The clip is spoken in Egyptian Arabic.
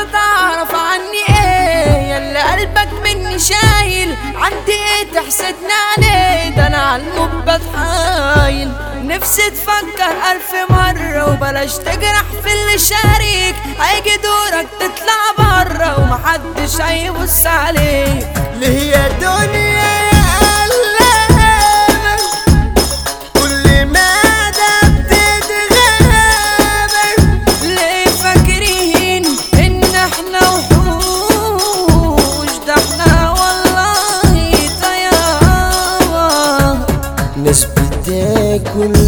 تعرف عني ايه يلا قلبك مني شايل عندي ايه تحسدنا عليه ده انا عالموت بتحايل نفسي تفكر ألف مرة وبلاش تجرح في اللي شاريك هيجي دورك تطلع برا ومحدش هيبص عليك ليه يا دنيا يا قلبك كل ما ده بتتغابر ليه فاكرين ان احنا وحوش ده احنا والله طيارة ناس بتاكل